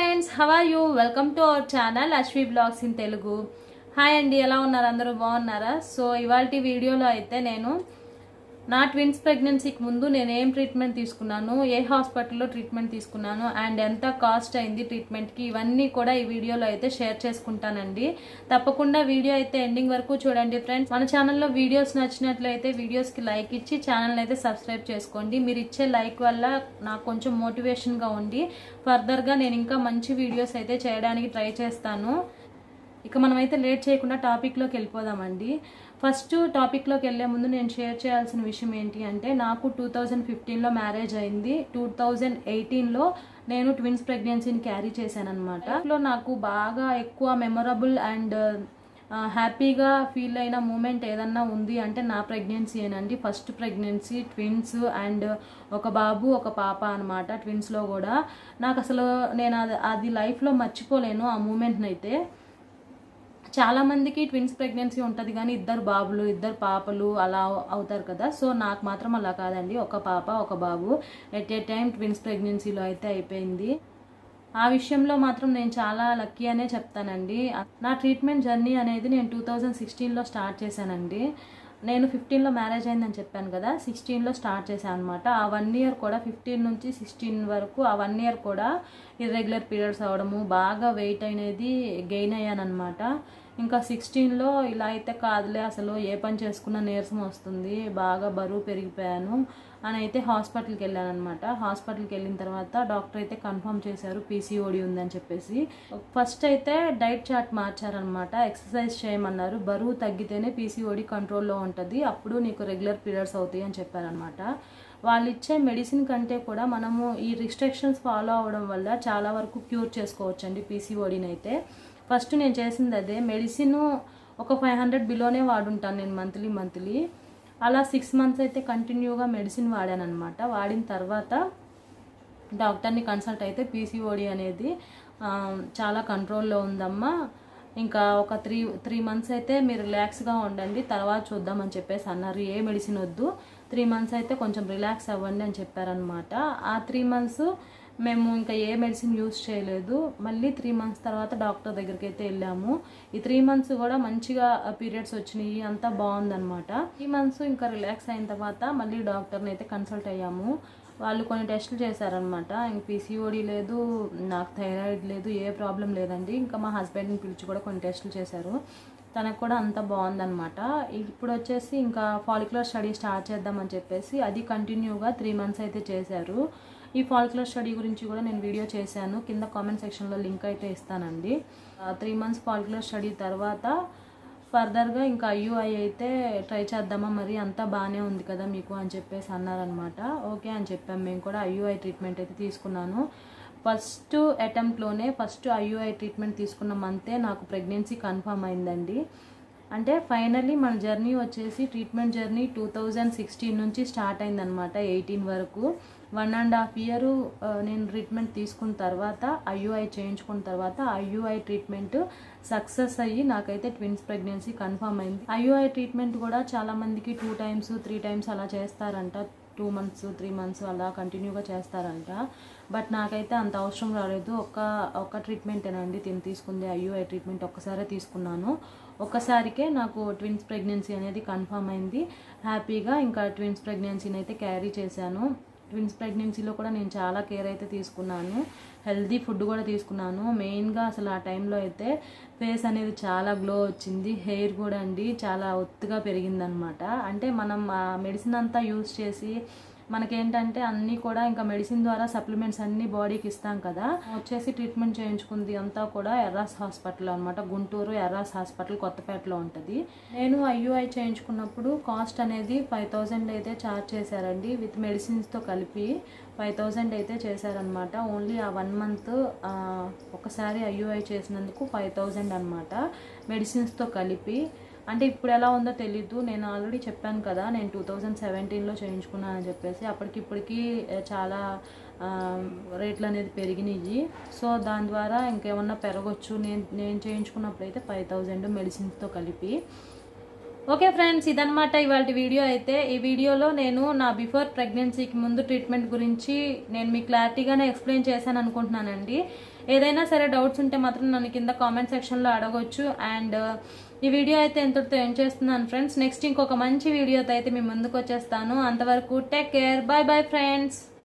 friends how are you welcome to our channel Ashwi blogs in Telugu hi అండి ఎలా ఉన్నారు అందరూ బాగున్నారా సో ఇవాళ వీడియోలో అయితే నేను నా ట్విన్స్ ప్రెగ్నెన్సీకి ముందు నేను ఏం ట్రీట్మెంట్ తీసుకున్నాను ఏ హాస్పిటల్లో ట్రీట్మెంట్ తీసుకున్నాను అండ్ ఎంత కాస్ట్ అయింది ట్రీట్మెంట్కి ఇవన్నీ కూడా ఈ వీడియోలో అయితే షేర్ చేసుకుంటానండి తప్పకుండా వీడియో అయితే ఎండింగ్ వరకు చూడండి ఫ్రెండ్స్ మన ఛానల్లో వీడియోస్ నచ్చినట్లయితే వీడియోస్కి లైక్ ఇచ్చి ఛానల్ అయితే సబ్స్క్రైబ్ చేసుకోండి మీరు ఇచ్చే లైక్ వల్ల నాకు కొంచెం మోటివేషన్గా ఉండి ఫర్దర్గా నేను ఇంకా మంచి వీడియోస్ అయితే చేయడానికి ట్రై చేస్తాను ఇక మనమైతే లేట్ చేయకుండా టాపిక్లోకి వెళ్ళిపోదామండి ఫస్ట్ టాపిక్లోకి వెళ్ళే ముందు నేను షేర్ చేయాల్సిన విషయం ఏంటి అంటే నాకు టూ థౌజండ్ ఫిఫ్టీన్లో మ్యారేజ్ అయింది టూ థౌజండ్ ఎయిటీన్లో నేను ట్విన్స్ ప్రెగ్నెన్సీని క్యారీ చేశాను అనమాట లో నాకు బాగా ఎక్కువ మెమొరబుల్ అండ్ హ్యాపీగా ఫీల్ అయిన మూమెంట్ ఏదన్నా ఉంది అంటే నా ప్రెగ్నెన్సీ ఏనండి ఫస్ట్ ప్రెగ్నెన్సీ ట్విన్స్ అండ్ ఒక బాబు ఒక పాప అనమాట ట్విన్స్లో కూడా నాకు అసలు నేను అది అది లైఫ్లో మర్చిపోలేను ఆ మూమెంట్ని అయితే చాలా మందికి ట్విన్స్ ప్రెగ్నెన్సీ ఉంటుంది కానీ ఇద్దరు బాబులు ఇద్దరు పాపలు అలా అవుతారు కదా సో నాకు మాత్రం అలా కాదండి ఒక పాప ఒక బాబు ఎట్ ఏ టైం ట్విన్స్ ప్రెగ్నెన్సీలో అయితే అయిపోయింది ఆ విషయంలో మాత్రం నేను చాలా లక్కీ అనే చెప్తానండి నా ట్రీట్మెంట్ జర్నీ అనేది నేను టూ థౌజండ్ సిక్స్టీన్లో స్టార్ట్ చేశానండి నేను ఫిఫ్టీన్లో మ్యారేజ్ అయిందని చెప్పాను కదా సిక్స్టీన్లో స్టార్ట్ చేశాను అనమాట ఆ వన్ ఇయర్ కూడా ఫిఫ్టీన్ నుంచి సిక్స్టీన్ వరకు ఆ వన్ ఇయర్ కూడా ఇర్రెగ్యులర్ పీరియడ్స్ అవ్వడము బాగా వెయిట్ అనేది గెయిన్ అయ్యాను అనమాట ఇంకా సిక్స్టీన్లో ఇలా అయితే కాదులే అసలు ఏ పని చేసుకున్న నీరసం వస్తుంది బాగా బరువు పెరిగిపోయాను అని అయితే హాస్పిటల్కి వెళ్ళాను అనమాట హాస్పిటల్కి వెళ్ళిన తర్వాత డాక్టర్ అయితే కన్ఫర్మ్ చేశారు పీసీఓడి ఉందని చెప్పేసి ఫస్ట్ అయితే డైట్ చార్ట్ మార్చారనమాట ఎక్సర్సైజ్ చేయమన్నారు బరువు తగ్గితేనే పీసీఓడి కంట్రోల్లో ఉంటుంది అప్పుడు నీకు రెగ్యులర్ పీరియడ్స్ అవుతాయి అని చెప్పారనమాట వాళ్ళు ఇచ్చే మెడిసిన్ కంటే కూడా మనము ఈ రిస్ట్రిక్షన్స్ ఫాలో అవడం వల్ల చాలా వరకు క్యూర్ చేసుకోవచ్చండి పీసీఓడిని అయితే ఫస్ట్ నేను చేసింది అదే మెడిసిన్ ఒక ఫైవ్ హండ్రెడ్ బిలోనే వాడుంటాను నేను మంత్లీ మంత్లీ అలా సిక్స్ మంత్స్ అయితే కంటిన్యూగా మెడిసిన్ వాడాను అనమాట వాడిన తర్వాత డాక్టర్ని కన్సల్ట్ అయితే పీసీఓడి అనేది చాలా కంట్రోల్లో ఉందమ్మా ఇంకా ఒక త్రీ త్రీ మంత్స్ అయితే మీరు రిలాక్స్గా ఉండండి తర్వాత చూద్దామని చెప్పేసి అన్నారు ఏ మెడిసిన్ వద్దు త్రీ మంత్స్ అయితే కొంచెం రిలాక్స్ అవ్వండి అని చెప్పారనమాట ఆ త్రీ మంత్స్ మేము ఇంకా ఏ మెడిసిన్ యూస్ చేయలేదు మళ్ళీ త్రీ మంత్స్ తర్వాత డాక్టర్ దగ్గరికి అయితే వెళ్ళాము ఈ త్రీ మంత్స్ కూడా మంచిగా పీరియడ్స్ వచ్చినాయి అంతా బాగుందనమాట త్రీ మంత్స్ ఇంకా రిలాక్స్ అయిన తర్వాత మళ్ళీ డాక్టర్ని అయితే కన్సల్ట్ అయ్యాము వాళ్ళు కొన్ని టెస్టులు చేశారనమాట ఇంక పీసీఓడి లేదు నాకు థైరాయిడ్ లేదు ఏ ప్రాబ్లం లేదండి ఇంకా మా హస్బెండ్ని పిలిచి కూడా కొన్ని టెస్టులు చేశారు తనకు కూడా అంత బాగుందనమాట ఇప్పుడు వచ్చేసి ఇంకా ఫాలిక్యులర్ స్టడీ స్టార్ట్ చేద్దామని చెప్పేసి అది కంటిన్యూగా త్రీ మంత్స్ అయితే చేశారు ఈ ఫాలిక్యులర్ స్టడీ గురించి కూడా నేను వీడియో చేశాను కింద కామెంట్ సెక్షన్లో లింక్ అయితే ఇస్తానండి త్రీ మంత్స్ ఫాలిక్యులర్ స్టడీ తర్వాత ఫర్దర్గా ఇంకా ఐయుఐ అయితే ట్రై చేద్దామా మరి అంతా బాగానే ఉంది కదా మీకు అని చెప్పేసి అన్నారనమాట ఓకే అని చెప్పాము మేము కూడా ఐయుఐ ట్రీట్మెంట్ అయితే తీసుకున్నాను ఫస్ట్ అటెంప్ట్లోనే ఫస్ట్ ఐయుఐ ట్రీట్మెంట్ తీసుకున్న మంతే నాకు ప్రెగ్నెన్సీ కన్ఫర్మ్ అయిందండి అంటే ఫైనల్లీ మన జర్నీ వచ్చేసి treatment journey two thousand sixteen నుంచి స్టార్ట్ అయిందనమాట ఎయిటీన్ వరకు వన్ అండ్ హాఫ్ ఇయర్ నేను ట్రీట్మెంట్ తీసుకున్న తర్వాత ఐయుఐ చేయించుకున్న తర్వాత ఐయుఐ ట్రీట్మెంట్ సక్సెస్ అయ్యి నాకైతే ట్విన్స్ ప్రెగ్నెన్సీ కన్ఫర్మ్ అయింది ఐయుఐ ట్రీట్మెంట్ కూడా చాలా మందికి టూ టైమ్స్ త్రీ టైమ్స్ అలా చేస్తారంట టూ మంత్స్ త్రీ మంత్స్ అలా కంటిన్యూగా చేస్తారంట బట్ నాకైతే అంత అవసరం రాలేదు ఒక్క ఒక్క ట్రీట్మెంటేనండి తిని తీసుకుంది ఐయుఐ ట్రీట్మెంట్ ఒక్కసారే తీసుకున్నాను ఒక్కసారికే నాకు ట్విన్స్ ప్రెగ్నెన్సీ అనేది కన్ఫర్మ్ అయింది హ్యాపీగా ఇంకా ట్విన్స్ ప్రెగ్నెన్సీని అయితే క్యారీ చేశాను ట్విన్స్ ప్రెగ్నెన్సీలో కూడా నేను చాలా కేర్ అయితే తీసుకున్నాను హెల్దీ ఫుడ్ కూడా తీసుకున్నాను మెయిన్గా అసలు ఆ టైంలో అయితే ఫేస్ అనేది చాలా గ్లో వచ్చింది హెయిర్ కూడా అండి చాలా ఒత్తుగా పెరిగిందనమాట అంటే మనం ఆ మెడిసిన్ అంతా యూస్ చేసి మనకేంటంటే అన్నీ కూడా ఇంకా మెడిసిన్ ద్వారా సప్లిమెంట్స్ అన్ని బాడీకి ఇస్తాం కదా వచ్చేసి ట్రీట్మెంట్ చేయించుకుంది అంతా కూడా ఎర్రాస్ హాస్పిటల్ అనమాట గుంటూరు ఎర్రాస్ హాస్పిటల్ కొత్తపేటలో ఉంటుంది నేను ఐయుఐ చేయించుకున్నప్పుడు కాస్ట్ అనేది ఫైవ్ థౌజండ్ అయితే ఛార్జ్ చేశారండి విత్ మెడిసిన్స్తో కలిపి ఫైవ్ థౌజండ్ అయితే చేశారనమాట ఓన్లీ ఆ వన్ మంత్ ఒకసారి ఐయుఐ చేసినందుకు ఫైవ్ థౌజండ్ అనమాట మెడిసిన్స్తో కలిపి అంటే ఇప్పుడు ఎలా ఉందో తెలీదు నేను ఆల్రెడీ చెప్పాను కదా నేను టూ థౌజండ్ సెవెంటీన్లో చేయించుకున్నానని చెప్పేసి అప్పటికిప్పటికి చాలా రేట్లు అనేది పెరిగినాయి సో దాని ద్వారా ఇంకేమన్నా పెరగచ్చు నేను నేను చేయించుకున్నప్పుడు అయితే ఫైవ్ థౌజండ్ మెడిసిన్స్తో కలిపి ఓకే ఫ్రెండ్స్ ఇదనమాట ఇవాళ వీడియో అయితే ఈ వీడియోలో నేను నా బిఫోర్ ప్రెగ్నెన్సీకి ముందు ట్రీట్మెంట్ గురించి నేను మీకు క్లారిటీగానే ఎక్స్ప్లెయిన్ చేశాను అనుకుంటున్నానండి ఏదైనా సరే డౌట్స్ ఉంటే మాత్రం నన్ను కింద కామెంట్ సెక్షన్లో అడగొచ్చు అండ్ ఈ వీడియో అయితే ఎంతటితో ఏం చేస్తున్నాను ఫ్రెండ్స్ నెక్స్ట్ ఇంకొక మంచి వీడియోతో అయితే మీ ముందుకు వచ్చేస్తాను అంతవరకు take care bye bye friends